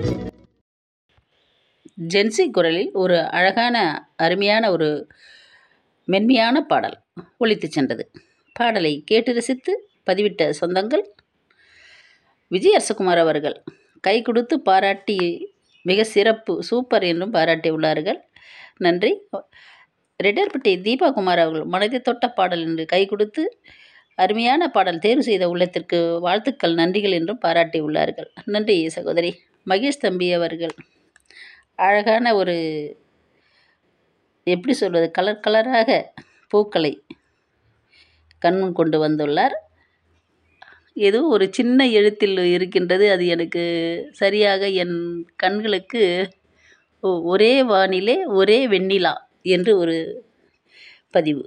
gen Z குரலில் ஒரு அழகான அருமையான ஒரு மென்மையான பாடல் ஒலித்துச் சென்றது பாடலை கேட்டு ரசித்து பதிவிட்ட சொந்தங்கள் விஜய் அரசகுமார் அவர்கள் கை கொடுத்து பாராட்டி மிக சிறப்பு சூப்பர் என்றும் பாராட்டியுள்ளார்கள் நன்றி ரெட்டியார்பட்டி தீபா குமார் அவர்கள் மனதை தொட்ட பாடல் என்று கை கொடுத்து அருமையான பாடல் தேர்வு செய்த உள்ளத்திற்கு வாழ்த்துக்கள் நன்றிகள் என்றும் பாராட்டியுள்ளார்கள் நன்றி சகோதரி மகேஷ் தம்பி அவர்கள் அழகான ஒரு எப்படி சொல்வது கலர் கலராக பூக்களை கண்முன் கொண்டு வந்துள்ளார் ஏதோ ஒரு சின்ன எழுத்தில் இருக்கின்றது அது எனக்கு சரியாக என் கண்களுக்கு ஒ- ஒரே வானிலே ஒரே வெண்ணிலா என்று ஒரு பதிவு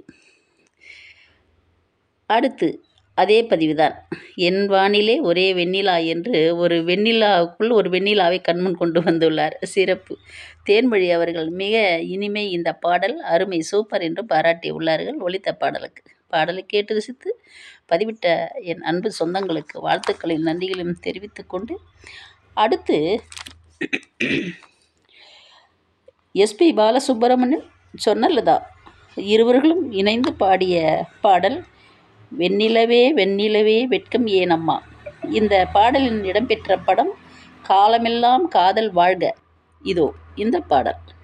அடுத்து அதே பதிவுதான் என் வானிலே ஒரே வெண்ணிலா என்று ஒரு வெண்ணிலாவுக்குள் ஒரு வெண்ணிலாவை கண்முன் கொண்டு வந்துள்ளார் சிறப்பு தேன்மொழி அவர்கள் மிக இனிமை இந்த பாடல் அருமை சூப்பர் என்று பாராட்டியுள்ளார்கள் ஒலித்த பாடலுக்கு பாடலை கேட்டு ரசித்து பதிவிட்ட என் அன்பு சொந்தங்களுக்கு வாழ்த்துக்களையும் நன்றிகளையும் தெரிவித்துக் கொண்டு அடுத்து எஸ்பி பாலசுப்ரமணியன் சொன்னல்லதா இருவர்களும் இணைந்து பாடிய பாடல் வெண்ணிலவே வெண்ணிலவே வெட்கம் ஏனம்மா இந்த பாடலில் இடம்பெற்ற படம் காலமெல்லாம் காதல் வாழ்க இதோ இந்த பாடல்